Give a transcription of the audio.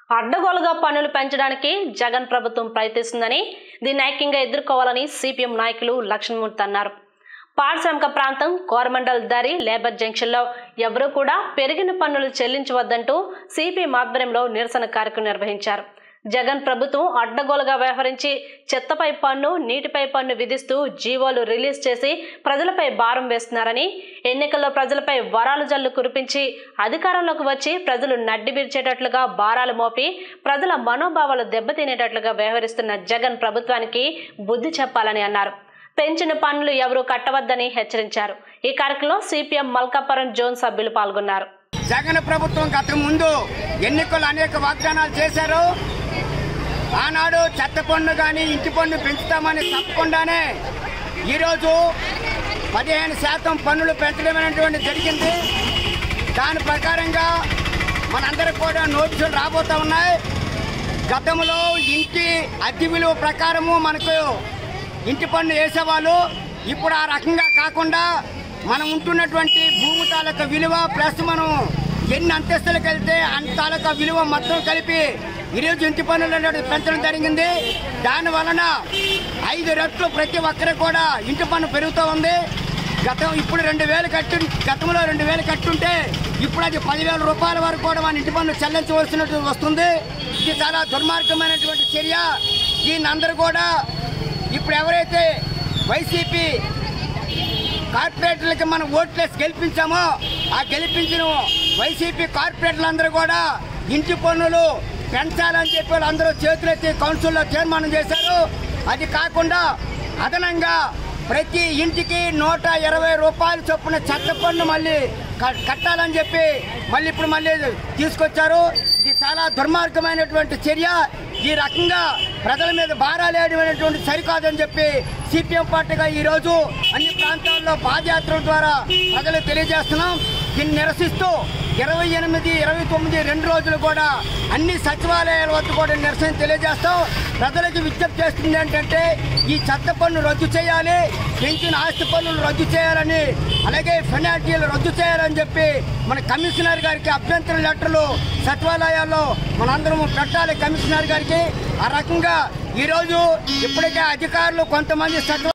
అడ్డగోలుగా పన్నులు పెంచడానికి జగన్ ప్రభుత్వం ప్రయత్నిస్తుందని దీన్ని ఐక్యంగా ఎదుర్కోవాలని సిపిఎం నాయకులు లక్ష్మణమూర్తి అన్నారు పారిశ్రామిక ప్రాంతం కోరమండల్ దరి లేబర్ జంక్షన్లో ఎవరూ కూడా పెరిగిన పన్నులు చెల్లించవద్దంటూ సిపిఎం ఆధ్వర్యంలో నిరసన కార్యక్రమం నిర్వహించారు జగన్ ప్రభుత్వం అడ్డగోలుగా వ్యవహరించి చెత్తపై పన్ను నీటిపై పన్ను విధిస్తూ జీవోలు రిలీజ్ చేసి ప్రజలపై భారం వేస్తున్నారని ఎన్నికల్లో ప్రజలపై వరాలు జల్లు కురిపించి అధికారంలోకి వచ్చి ప్రజలు నడ్డి విరిచేటట్లుగా భారాలు మోపి ప్రజల మనోభావాలు దెబ్బతినేటట్లుగా వ్యవహరిస్తున్న జగన్ ప్రభుత్వానికి బుద్ధి చెప్పాలని అన్నారు పెంచిన పన్నులు ఎవరూ కట్టవద్దని హెచ్చరించారు ఈ కార్యక్రమంలో సిపిఎం మల్కాపురం జోన్ సభ్యులు పాల్గొన్నారు జగన్ ప్రభుత్వం గత ముందు ఎన్నికలు అనేక వాగ్దానాలు చేశారు ఆనాడు చెత్త పన్ను కానీ ఇంటి పన్ను పెంచుతామని తప్పకుండానే ఈరోజు పదిహేను శాతం పన్నులు పెంచడం అనేటువంటి జరిగింది దాని ప్రకారంగా మనందరికి కూడా నోటీసులు రాబోతా ఉన్నాయి గతంలో ఇంటి అద్దె విలువ ప్రకారము మనకు ఇంటి పన్ను వేసేవాళ్ళు ఇప్పుడు ఆ రకంగా కాకుండా మనం ఉంటున్నటువంటి భూమి తాలూకా విలువ ప్లస్ మనం ఎన్ని అంతస్తులకు వెళ్తే అంత తాలూకా విలువ మొత్తం కలిపి ఈరోజు ఇంటి పన్నులు అనేది పెంచడం జరిగింది దాని వలన ఐదు రెట్లు ప్రతి ఒక్కరికి కూడా ఇంటి పన్ను పెరుగుతూ ఉంది గతం ఇప్పుడు రెండు వేలు కట్టు గతంలో రెండు వేలు కట్టుంటే ఇప్పుడు అది పదివేల రూపాయల వరకు కూడా మన ఇంటి పన్ను చెల్లించవలసినట్టు వస్తుంది ఇది చాలా దుర్మార్గమైనటువంటి చర్య దీన్ని అందరూ కూడా ఇప్పుడు ఎవరైతే వైసీపీ కార్పొరేటర్లకి మనం ఓట్లేసి గెలిపించామో ఆ గెలిపించిన వైసీపీ కార్పొరేటర్లందరూ కూడా ఇంటి పన్నులు పెంచాలని చెప్పి వాళ్ళందరూ చేతులెత్తి కౌన్సిల్లో తీర్మానం చేశారు అది కాకుండా అదనంగా ప్రతి ఇంటికి నూట ఇరవై రూపాయలు చొప్పున చెత్త పన్ను మళ్ళీ క- కట్టాలని చెప్పి మళ్ళీ ఇప్పుడు మళ్ళీ తీసుకొచ్చారు ఇది చాలా దుర్మార్గమైనటువంటి చర్య ఈ రకంగా ప్రజల మీద భారాలు వేయడం సరికాదని చెప్పి సిపిఎం పార్టీగా ఈరోజు అన్ని ప్రాంతాల్లో పాదయాత్రల ద్వారా ప్రజలకు తెలియజేస్తున్నాం దీన్ని నిరసిస్తూ ఇరవై ఎనిమిది ఇరవై తొమ్మిది రెండు రోజులు కూడా అన్ని సచివాలయాల వద్ద కూడా నిరసన తెలియజేస్తాం ప్రజలకు విజ్ఞప్తి చేస్తుంది ఏంటంటే ఈ చెత్త పన్ను రద్దు చేయాలి పెంచిన ఆస్తి పన్నులు రద్దు చేయాలని అలాగే పెనాల్టీలు రద్దు చేయాలని చెప్పి మన కమిషనర్ గారికి అభ్యంతర లెటర్లు సచివాలయాల్లో మనందరం పెట్టాలి కమిషనర్ గారికి ఆ రకంగా ఈరోజు ఇప్పటికే అధికారులు కొంతమంది సచివ